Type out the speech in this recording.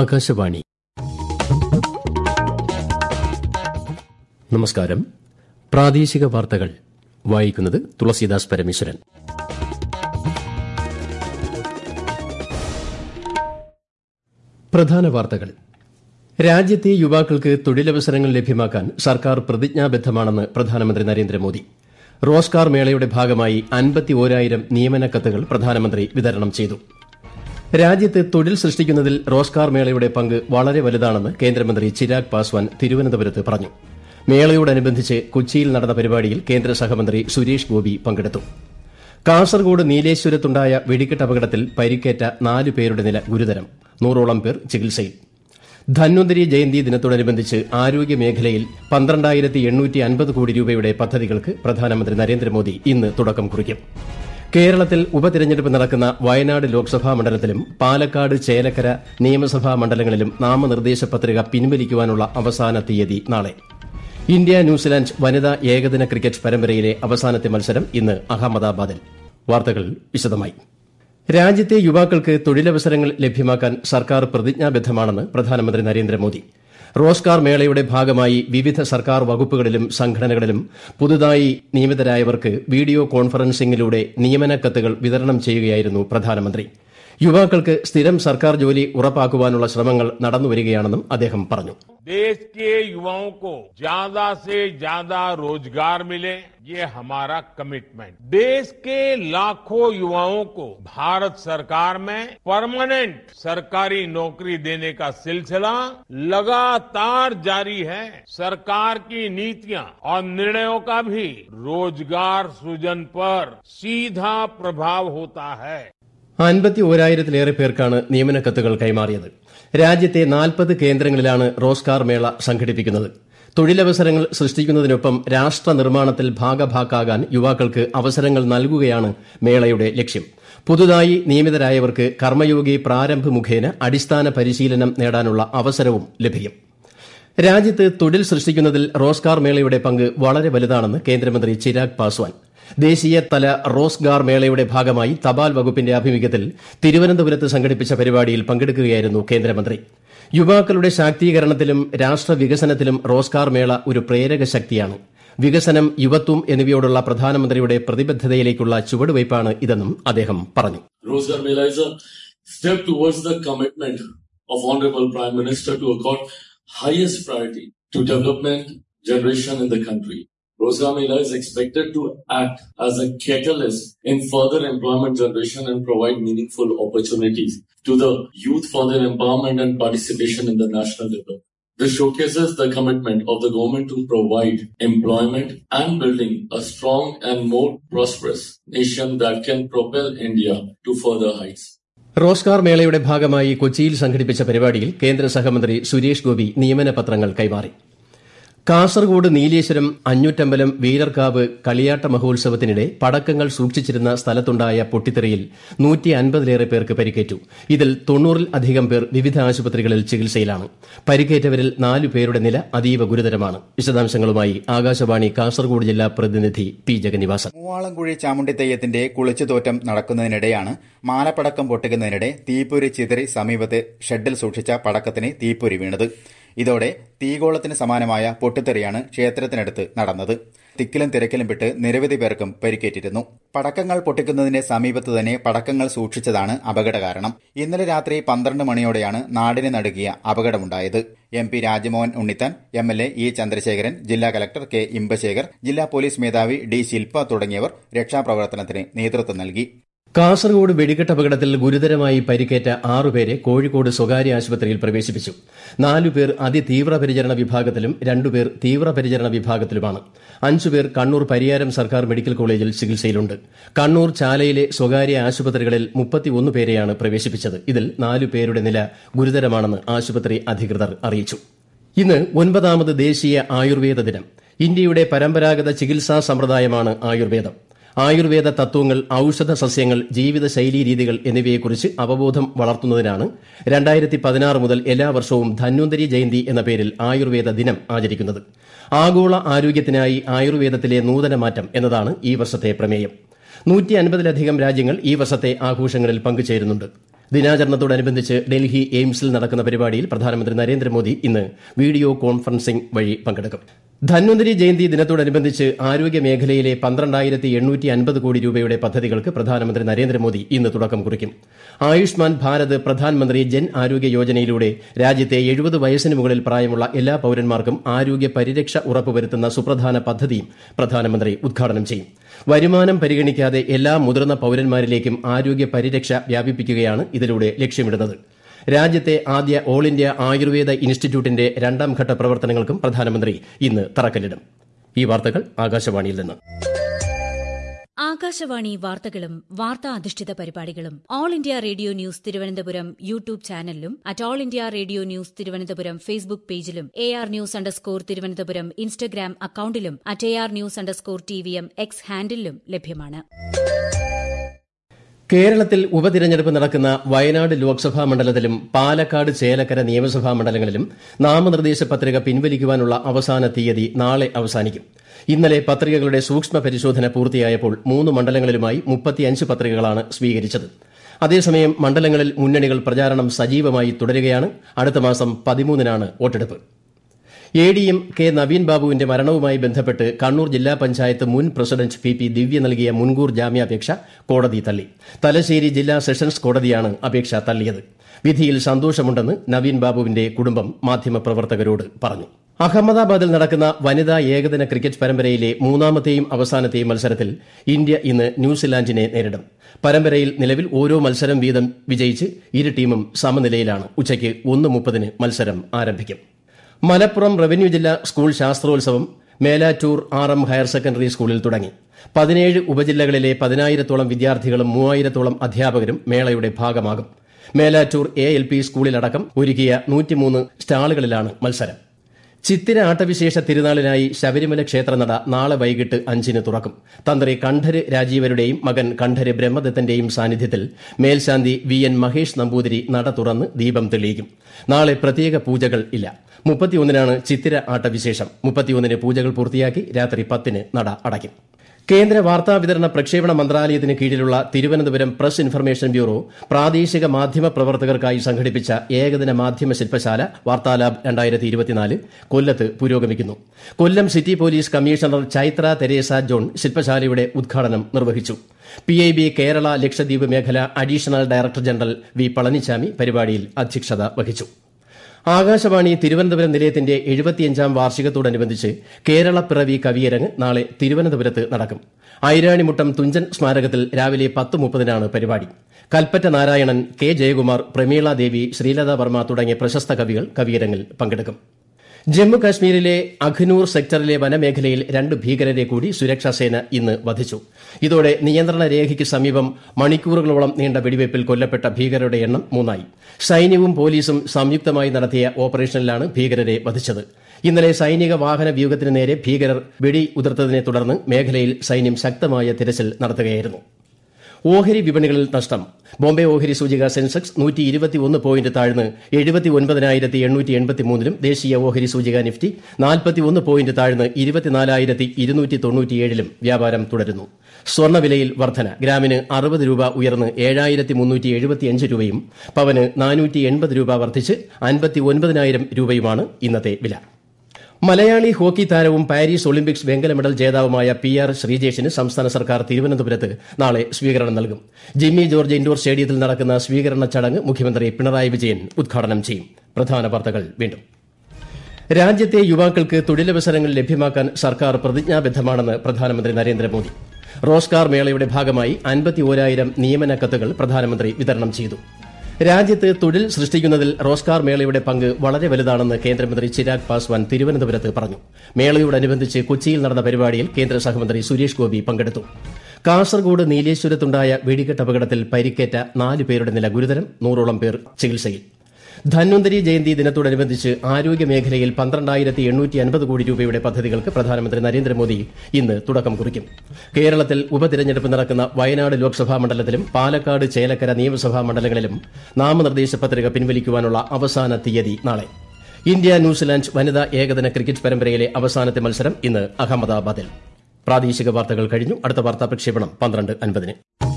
ആകാശവാണി നമസ്കാരം പ്രാദേശിക വാർത്തകൾ വായിക്കുന്നത് തുളസീദാസ് പരമേശ്വരൻ പ്രധാന വാർത്തകൾ രാജ്യത്തെ യുവാക്കൾക്ക് തൊഴിലവസരങ്ങൾ ലഭ്യമാക്കാൻ സർക്കാർ പ്രതിജ്ഞാബദ്ധമാണെന്ന് പ്രധാനമന്ത്രി നരേന്ദ്രമോദി റോസ്കാർ മേളയുടെ ഭാഗമായി അൻപത്തി ഓരായിരം നിയമന കത്തുകൾ പ്രധാനമന്ത്രി വിതരണം ചെയ്തു രാജ്യത്ത് തൊഴിൽ സൃഷ്ടിക്കുന്നതിൽ റോസ്കാർ മേളയുടെ പങ്ക് വളരെ വലുതാണെന്ന് കേന്ദ്രമന്ത്രി ചിരാഗ് പാസ്വാൻ തിരുവനന്തപുരത്ത് പറഞ്ഞു മേളയോടനുബന്ധിച്ച് കൊച്ചിയിൽ നടന്ന പരിപാടിയിൽ കേന്ദ്ര സഹമന്ത്രി സുരേഷ് ഗോപി പങ്കെടുത്തു കാസർഗോഡ് നീലേശ്വരത്തുണ്ടായ വെടിക്കെട്ട് അപകടത്തിൽ പരിക്കേറ്റ നാല് പേരുടെ നില ഗുരുതരം നൂറോളം പേർ ചികിത്സയിൽ ധന്വന്തരി ജയന്തി ദിനത്തോടനുബന്ധിച്ച് ആരോഗ്യ മേഖലയിൽ പന്ത്രണ്ടായിരത്തി എണ്ണൂറ്റി അൻപത് കോടി രൂപയുടെ പദ്ധതികൾക്ക് പ്രധാനമന്ത്രി നരേന്ദ്രമോദി ഇന്ന് തുടക്കം കുറിക്കും കേരളത്തിൽ ഉപതെരഞ്ഞെടുപ്പ് നടക്കുന്ന വയനാട് ലോക്സഭാ മണ്ഡലത്തിലും പാലക്കാട് ചേലക്കര നിയമസഭാ മണ്ഡലങ്ങളിലും നാമനിർദ്ദേശ പത്രിക പിൻവലിക്കുവാനുള്ള അവസാന തീയതി നാളെ ഇന്ത്യ ന്യൂസിലാൻഡ് വനിതാ ഏകദിന ക്രിക്കറ്റ് പരമ്പരയിലെ അവസാനത്തെ മത്സരം ഇന്ന് അഹമ്മദാബാദിൽ വാർത്തകൾ വിശദമായി രാജ്യത്തെ യുവാക്കൾക്ക് തൊഴിലവസരങ്ങൾ ലഭ്യമാക്കാൻ സർക്കാർ പ്രതിജ്ഞാബദ്ധമാണെന്ന് പ്രധാനമന്ത്രി നരേന്ദ്രമോദി റോസ്കാർ മേളയുടെ ഭാഗമായി വിവിധ സർക്കാർ വകുപ്പുകളിലും സംഘടനകളിലും പുതുതായി നിയമിതരായവർക്ക് വീഡിയോ കോൺഫറൻസിംഗിലൂടെ നിയമന കത്തുകൾ വിതരണം ചെയ്യുകയായിരുന്നു പ്രധാനമന്ത്രി യുവാക്കൾക്ക് സ്ഥിരം സർക്കാർ ജോലി ഉറപ്പാക്കുവാനുള്ള ശ്രമങ്ങൾ നടന്നുവരികയാണെന്നും അദ്ദേഹം പറഞ്ഞു देश के युवाओं को ज्यादा से ज्यादा रोजगार मिले ये हमारा कमिटमेंट देश के लाखों युवाओं को भारत सरकार में परमानेंट सरकारी नौकरी देने का सिलसिला लगातार जारी है सरकार की नीतियां और निर्णयों का भी रोजगार सृजन पर सीधा प्रभाव होता है അൻപത്തി ഓരായിരത്തിലേറെ പേർക്കാണ് നിയമന കത്തുകൾ കൈമാറിയത് രാജ്യത്തെ നാൽപ്പത് കേന്ദ്രങ്ങളിലാണ് റോസ്കാർ മേള സംഘടിപ്പിക്കുന്നത് തൊഴിലവസരങ്ങൾ സൃഷ്ടിക്കുന്നതിനൊപ്പം രാഷ്ട്ര നിർമ്മാണത്തിൽ ഭാഗഭാക്കാകാൻ യുവാക്കൾക്ക് അവസരങ്ങൾ നൽകുകയാണ് മേളയുടെ ലക്ഷ്യം പുതുതായി നിയമിതരായവർക്ക് കർമ്മയോഗി പ്രാരംഭ് മുഖേന അടിസ്ഥാന പരിശീലനം നേടാനുള്ള അവസരവും ലഭിക്കും രാജ്യത്ത് തൊഴിൽ സൃഷ്ടിക്കുന്നതിൽ റോസ്കാർ മേളയുടെ പങ്ക് വളരെ വലുതാണെന്ന് കേന്ദ്രമന്ത്രി ചിരാഗ് പാസ്വാൻ ദേശീയ തല റോസ്ഗാർ മേളയുടെ ഭാഗമായി തപാൽ വകുപ്പിന്റെ ആഭിമുഖ്യത്തിൽ തിരുവനന്തപുരത്ത് സംഘടിപ്പിച്ച പരിപാടിയിൽ പങ്കെടുക്കുകയായിരുന്നു കേന്ദ്രമന്ത്രി യുവാക്കളുടെ ശാക്തീകരണത്തിലും രാഷ്ട്ര വികസനത്തിലും റോസ്കാർ മേള ഒരു പ്രേരക ശക്തിയാണ് വികസനം യുവത്വം എന്നിവയോടുള്ള പ്രധാനമന്ത്രിയുടെ പ്രതിബദ്ധതയിലേക്കുള്ള ചുവടുവയ്പ്പാണ് ഇതെന്നും അദ്ദേഹം പറഞ്ഞു Rozgar Mela is a step towards the commitment of Honorable Prime Minister to accord highest priority to development generation in the country. Rozgar Mela is expected to act as a catalyst in further employment generation and provide meaningful opportunities to the youth for their empowerment and participation in the national development. This showcases the commitment of the government to provide employment and building a strong and more prosperous nation that can propel India to further heights. Rozgar മേളയുടെ ഭാഗമായി കൊച്ചിയിൽ സംഘടിപ്പിച്ച പരിപാടിയിൽ കേന്ദ്ര സഹമന്ത്രി സുരേഷ് ഗോപി നിയമന പത്രങ്ങൾ കൈമാറി കാസർഗോഡ് നീലേശ്വരം അഞ്ഞൂറ്റമ്പലം വീരർകാവ് കളിയാട്ട മഹോത്സവത്തിനിടെ പടക്കങ്ങൾ സൂക്ഷിച്ചിരുന്ന സ്ഥലത്തുണ്ടായ പൊട്ടിത്തെറിയിൽ നൂറ്റി അൻപതിലേറെ പേർക്ക് പരിക്കേറ്റു ഇതിൽ തൊണ്ണൂറിൽ അധികം പേർ വിവിധ ആശുപത്രികളിൽ ചികിത്സയിലാണ് പരിക്കേറ്റവരിൽ നാലു പേരുടെ നില അതീവ ഗുരുതരമാണ് വിശദാംശങ്ങളുമായി ആകാശവാണി കാസർഗോഡ് ജില്ലാ പ്രതിനിധി പി ജഗന്നിവാസൻ മൂവാളംകുഴി ചാമുണ്ടി തെയ്യത്തിന്റെ കുളിച്ചുതോറ്റം നടക്കുന്നതിനിടെയാണ് മാലപ്പടക്കം പൊട്ടിക്കുന്നതിനിടെ തീപ്പൊരി ചിതറി സമീപത്തെ ഷെഡിൽ സൂക്ഷിച്ച പടക്കത്തിന് തീപ്പൊരി വീണത് ഇതോടെ തീഗോളത്തിന് സമാനമായ പൊട്ടിത്തെറിയാണ് ക്ഷേത്രത്തിനടുത്ത് നടന്നത് തിക്കിലും തിരക്കിലും വിട്ട് നിരവധി പേർക്കും പരിക്കേറ്റിരുന്നു പടക്കങ്ങൾ പൊട്ടിക്കുന്നതിന്റെ സമീപത്ത് തന്നെ പടക്കങ്ങൾ സൂക്ഷിച്ചതാണ് അപകട കാരണം ഇന്നലെ രാത്രി പന്ത്രണ്ട് മണിയോടെയാണ് നാടിനെ നടുക്കിയ അപകടമുണ്ടായത് M P Rajmohan Unnithan M L A E Chandrasekharan ജില്ലാ കലക്ടർ കെ ഇമ്പശേഖർ ജില്ലാ പോലീസ് മേധാവി ഡി ശില്പ തുടങ്ങിയവർ രക്ഷാപ്രവർത്തനത്തിന് നേതൃത്വം നൽകി കാസർഗോഡ് വെടിക്കെട്ട് അപകടത്തിൽ ഗുരുതരമായി പരിക്കേറ്റ ആറുപേരെ കോഴിക്കോട് സ്വകാര്യ ആശുപത്രിയിൽ പ്രവേശിപ്പിച്ചു നാലുപേർ അതിതീവ്ര പരിചരണ വിഭാഗത്തിലും രണ്ടുപേർ തീവ്രപരിചരണ വിഭാഗത്തിലുമാണ് അഞ്ചുപേർ കണ്ണൂർ പരിയാരം സർക്കാർ മെഡിക്കൽ കോളേജിൽ ചികിത്സയിലുണ്ട് കണ്ണൂർ ചാലയിലെ സ്വകാര്യ ആശുപത്രികളിൽ മുപ്പത്തിയൊന്ന് പേരെയാണ് പ്രവേശിപ്പിച്ചത് ഇതിൽ നാലു പേരുടെ നില ഗുരുതരമാണെന്ന് ആശുപത്രി അധികൃതർ അറിയിച്ചു ഇന്ന് ഒൻപതാമത് ദേശീയ ആയുർവേദ ദിനം ഇന്ത്യയുടെ പരമ്പരാഗത ചികിത്സാ സമ്പ്രദായമാണ് ആയുർവേദം ആയുർവേദ തത്വങ്ങൾ ഔഷധ സസ്യങ്ങൾ ജീവിതശൈലീ രീതികൾ എന്നിവയെക്കുറിച്ച് അവബോധം വളർത്തുന്നതിനാണ് രണ്ടായിരത്തി പതിനാറ് മുതൽ എല്ലാ വർഷവും ധന്വന്തരി ജയന്തി എന്ന പേരിൽ ആയുർവേദ ദിനം ആചരിക്കുന്നത് ആഗോള ആരോഗ്യത്തിനായി ആയുർവേദത്തിലെ നൂതന മാറ്റം എന്നതാണ് ഈ വർഷത്തെ പ്രമേയം നൂറ്റി അൻപതിലധികം രാജ്യങ്ങൾ ഈ വർഷത്തെ ആഘോഷങ്ങളിൽ പങ്കുചേരുന്നുണ്ട് ദിനാചരണത്തോടനുബന്ധിച്ച് ഡൽഹി എയിംസിൽ നടക്കുന്ന പരിപാടിയിൽ പ്രധാനമന്ത്രി നരേന്ദ്രമോദി ഇന്ന് വീഡിയോ കോൺഫറൻസിംഗ് വഴി പങ്കെടുക്കും ധന്വന്തരി ജയന്തി ദിനത്തോടനുബന്ധിച്ച് ആരോഗ്യ മേഖലയിലെ പന്ത്രണ്ടായിരത്തി എണ്ണൂറ്റി അൻപത് കോടി രൂപയുടെ പദ്ധതികൾക്ക് പ്രധാനമന്ത്രി നരേന്ദ്രമോദി ഇന്ന് തുടക്കം കുറിക്കും ആയുഷ്മാൻ ഭാരത് പ്രധാനമന്ത്രി ജൻ ആരോഗ്യ യോജനയിലൂടെ രാജ്യത്തെ എഴുപത് വയസ്സിന് മുകളിൽ പ്രായമുള്ള എല്ലാ പൌരന്മാർക്കും ആരോഗ്യ പരിരക്ഷ ഉറപ്പുവരുത്തുന്ന സുപ്രധാന പദ്ധതിയും പ്രധാനമന്ത്രി ഉദ്ഘാടനം ചെയ്യും വരുമാനം പരിഗണിക്കാതെ എല്ലാ മുതിർന്ന പൌരന്മാരിലേക്കും ആരോഗ്യ പരിരക്ഷ വ്യാപിപ്പിക്കുകയാണ് ഇതിലൂടെ ലക്ഷ്യമിടുന്നത് രാജ്യത്തെ ആദ്യ ഓൾ ഇന്ത്യ ആയുർവേദ ഇൻസ്റ്റിറ്റ്യൂട്ടിന്റെ രണ്ടാം ഘട്ട പ്രവർത്തനങ്ങൾക്കും പ്രധാനമന്ത്രി ഇന്ന് തറക്കല്ലിടും ഈ വാർത്തകൾ ആകാശവാണിയിൽ നിന്ന് ആകാശവാണി വാർത്തകളും വാർത്താ അധിഷ്ഠിത പരിപാടികളും all India radio news Thiruvananthapuram YouTube ചാനലിലും at all India radio news Thiruvananthapuram Facebook പേജിലും A R news underscore Thiruvananthapuram Instagram അക്കൌണ്ടിലും at A R news underscore T V M X ഹാൻഡിലും ലഭ്യമാണ് കേരളത്തിൽ ഉപതിരഞ്ഞെടുപ്പ് നടക്കുന്ന വയനാട് ലോക്സഭാ മണ്ഡലത്തിലും പാലക്കാട് ചേലക്കര നിയമസഭാ മണ്ഡലങ്ങളിലും നാമനിർദ്ദേശ പത്രിക പിൻവലിക്കുവാനുള്ള അവസാന തീയതി നാളെ അവസാനിക്കും ഇന്നലെ പത്രികകളുടെ സൂക്ഷ്മ പരിശോധന പൂർത്തിയായപ്പോൾ മൂന്ന് മണ്ഡലങ്ങളിലുമായി മുപ്പത്തിയഞ്ച് പത്രികകളാണ് സ്വീകരിച്ചത് അതേസമയം മണ്ഡലങ്ങളിൽ മുന്നണികൾ പ്രചാരണം സജീവമായി തുടരുകയാണ് അടുത്ത മാസം പതിമൂന്നിനാണ് വോട്ടെടുപ്പ് A D M K Naveen ബാബുവിന്റെ മരണവുമായി ബന്ധപ്പെട്ട് കണ്ണൂർ ജില്ലാ പഞ്ചായത്ത് മുൻ പ്രസിഡന്റ് പി പി ദിവ്യ നൽകിയ മുൻകൂർ ജാമ്യാപേക്ഷ കോടതി തള്ളി തലശ്ശേരി ജില്ലാ സെഷൻസ് കോടതിയാണ് അപേക്ഷ തള്ളിയത് വിധിയിൽ സന്തോഷമുണ്ടെന്ന് നവീൻ ബാബുവിന്റെ കുടുംബം മാധ്യമപ്രവർത്തകരോട് പറഞ്ഞു അഹമ്മദാബാദിൽ നടക്കുന്ന വനിതാ ഏകദിന ക്രിക്കറ്റ് പരമ്പരയിലെ മൂന്നാമത്തെയും അവസാനത്തെയും മത്സരത്തിൽ ഇന്ത്യ ഇന്ന് ന്യൂസിലാൻഡിനെ നേരിടും പരമ്പരയിൽ നിലവിൽ ഓരോ മത്സരം വീതം വിജയിച്ച് ഇരു ടീമും സമനിലയിലാണ് ഉച്ചയ്ക്ക് ഒന്ന് മുപ്പതിന് മത്സരം ആരംഭിക്കും മലപ്പുറം റവന്യൂ ജില്ലാ സ്കൂൾ ശാസ്ത്രോത്സവം Melattur R M higher secondary സ്കൂളിൽ തുടങ്ങി പതിനേഴ് ഉപജില്ലകളിലെ പതിനായിരത്തോളം വിദ്യാർത്ഥികളും മൂവായിരത്തോളം അധ്യാപകരും മേളയുടെ ഭാഗമാകും മേലാറ്റൂർ എ എൽ പി സ്കൂളിലടക്കം ഒരുക്കിയ നൂറ്റിമൂന്ന് സ്റ്റാളുകളിലാണ് മത്സരം ചിത്തിര ആട്ടവിശേഷ തിരുനാളിനായി ശബരിമല ക്ഷേത്രനട നാളെ വൈകിട്ട് അഞ്ചിന് തുറക്കും തന്ത്രി കണ്ഠര് രാജീവരുടെയും മകൻ കണ്ഠര് ബ്രഹ്മദത്തന്റെയും സാന്നിധ്യത്തിൽ മേൽശാന്തി വി എൻ മഹേഷ് നമ്പൂതിരി നട തുറന്ന് ദീപം തെളിയിക്കും നാളെ പ്രത്യേക പൂജകൾ ഇല്ല മുപ്പത്തിയൊന്നിനാണ് ചിത്തിര ആട്ടവിശേഷം മുപ്പത്തിയൊന്നിന് പൂജകൾ പൂർത്തിയാക്കി രാത്രി പത്തിന് നട അടയ്ക്കും കേന്ദ്ര വാർത്താ വിതരണ പ്രക്ഷേപണ മന്ത്രാലയത്തിന് കീഴിലുള്ള തിരുവനന്തപുരം പ്രസ് ഇൻഫർമേഷൻ ബ്യൂറോ പ്രാദേശിക മാധ്യമ പ്രവർത്തകർക്കായി സംഘടിപ്പിച്ച ഏകദിന മാധ്യമ ശില്പശാല വാർത്താലാബ് രണ്ടായിരത്തി ഇരുപത്തിനാല് കൊല്ലത്ത് പുരോഗമിക്കുന്നു Kollam city police commissioner Chaithra Teresa John ശില്പശാലയുടെ ഉദ്ഘാടനം നിർവഹിച്ചു P I B Kerala Lakshadweep മേഖല additional director general V Palanichami പരിപാടിയിൽ അധ്യക്ഷത വഹിച്ചു ആകാശവാണി തിരുവനന്തപുരം നിലയത്തിന്റെ എഴുപത്തിയഞ്ചാം വാർഷികത്തോടനുബന്ധിച്ച് കേരളപ്പിറവി കവിയരങ്ങ് നാളെ തിരുവനന്തപുരത്ത് നടക്കും ഐരാണിമുട്ടം തുഞ്ചൻ സ്മാരകത്തിൽ രാവിലെ പത്ത് മുപ്പതിനാണ് പരിപാടി കൽപ്പറ്റ നാരായണൻ കെ ജയകുമാർ പ്രമീള ദേവി ശ്രീലത വർമ്മ തുടങ്ങിയ പ്രശസ്ത കവികൾ കവിയരങ്ങിൽ പങ്കെടുക്കും ജമ്മു കാശ്മീരിലെ അഖ്നൂർ സെക്ടറിലെ വനമേഖലയിൽ രണ്ട് ഭീകരരെ കൂടി സുരക്ഷാസേന ഇന്ന് വധിച്ചു ഇതോടെ നിയന്ത്രണ രേഖയ്ക്ക് സമീപം മണിക്കൂറുകളോളം നീണ്ട വെടിവയ്പിൽ കൊല്ലപ്പെട്ട ഭീകരരുടെ എണ്ണം മൂന്നായി സൈന്യവും പോലീസും സംയുക്തമായി നടത്തിയ ഓപ്പറേഷനിലാണ് ഭീകരരെ വധിച്ചത് ഇന്നലെ സൈനിക വാഹന വ്യൂഹത്തിന് നേരെ ഭീകരർ വെടി ഉതിർത്തതിനെ തുടർന്ന് മേഖലയിൽ സൈന്യം ശക്തമായ തിരച്ചിൽ നടത്തുകയായിരുന്നു ഓഹരി വിപണികളിൽ നഷ്ടം ബോംബെ ഓഹരി സൂചിക സെൻസെക്സ് നൂറ്റി ഇരുപത്തിയൊന്ന് പോയിന്റ് താഴ്ന്ന് എഴുപത്തി ഒൻപതിനായിരത്തി എണ്ണൂറ്റി എൺപത്തിമൂന്നിലും ദേശീയ ഓഹരി സൂചിക നിഫ്റ്റി നാൽപ്പത്തിയൊന്ന് പോയിന്റ് താഴ്ന്ന് ഇരുപത്തിനാലായിരത്തി ഇരുന്നൂറ്റി തൊണ്ണൂറ്റിയേഴിലും വ്യാപാരം തുടരുന്നു സ്വർണ്ണവിലയിൽ വർധന ഗ്രാമിന് അറുപത് രൂപ ഉയർന്ന് ഏഴായിരത്തി മുന്നൂറ്റി എഴുപത്തിയഞ്ച് രൂപയും പവന് നാനൂറ്റി എൺപത് രൂപ വർദ്ധിച്ച് അൻപത്തി ഒൻപതിനായിരം രൂപയുമാണ് ഇന്നത്തെ വില മലയാളി ഹോക്കി താരവും പാരീസ് ഒളിമ്പിക്സ് വെങ്കല മെഡൽ ജേതാവുമായ പി ആർ ശ്രീജേഷിന് സംസ്ഥാന സർക്കാർ തിരുവനന്തപുരത്ത് നാളെ സ്വീകരണം നൽകും ജിമ്മി ജോർജ് ഇൻഡോർ സ്റ്റേഡിയത്തിൽ നടക്കുന്ന സ്വീകരണ ചടങ്ങ് മുഖ്യമന്ത്രി പിണറായി വിജയൻ ഉദ്ഘാടനം ചെയ്യും പ്രധാന വാർത്തകൾ വീണ്ടും രാജ്യത്തെ യുവാക്കൾക്ക് തൊഴിലവസരങ്ങൾ ലഭ്യമാക്കാൻ സർക്കാർ പ്രതിജ്ഞാബദ്ധമാണെന്ന് പ്രധാനമന്ത്രി നരേന്ദ്രമോദി റോസ്കാർ മേളയുടെ ഭാഗമായി അൻപത്തി ഓരായിരം നിയമന കത്തുകൾ പ്രധാനമന്ത്രി വിതരണം ചെയ്തു രാജ്യത്ത് തൊഴിൽ സൃഷ്ടിക്കുന്നതിൽ റോസ്കാർ മേളയുടെ പങ്ക് വളരെ വലുതാണെന്ന് കേന്ദ്രമന്ത്രി ചിരാഗ് പാസ്വാൻ തിരുവനന്തപുരത്ത് പറഞ്ഞു മേളയോടനുബന്ധിച്ച് കൊച്ചിയിൽ നടന്ന പരിപാടിയിൽ കേന്ദ്ര സഹമന്ത്രി സുരേഷ് ഗോപി പങ്കെടുത്തു കാസർഗോഡ് നീലേശ്വരത്തുണ്ടായ വെടിക്കെട്ട് അപകടത്തിൽ പരിക്കേറ്റ നാല് പേരുടെ നില ഗുരുതരം നൂറോളം പേർ ചികിത്സയിൽ ധന്വന്തരി ജയന്തി ദിനത്തോടനുബന്ധിച്ച് ആരോഗ്യ മേഖലയിൽ പന്ത്രണ്ടായിരത്തി എണ്ണൂറ്റി അൻപത് കോടി രൂപയുടെ പദ്ധതികൾക്ക് പ്രധാനമന്ത്രി നരേന്ദ്രമോദി ഇന്ന് തുടക്കം കുറിക്കും കേരളത്തിൽ ഉപതിരഞ്ഞെടുപ്പ് നടക്കുന്ന വയനാട് ലോക്സഭാ മണ്ഡലത്തിലും പാലക്കാട് ചേലക്കര നിയമസഭാ മണ്ഡലങ്ങളിലും നാമനിർദ്ദേശ പത്രിക പിൻവലിക്കുവാനുള്ള അവസാന തീയതി നാളെ ഇന്ത്യ ന്യൂസിലാൻഡ് വനിതാ ഏകദിന ക്രിക്കറ്റ് പരമ്പരയിലെ അവസാനത്തെ മത്സരം ഇന്ന് അഹമ്മദാബാദിൽ പ്രാദേശിക വാർത്തകൾ കഴിഞ്ഞു അടുത്ത വാർത്താ പ്രക്ഷേപണം പന്ത്രണ്ട് അൻപതിന്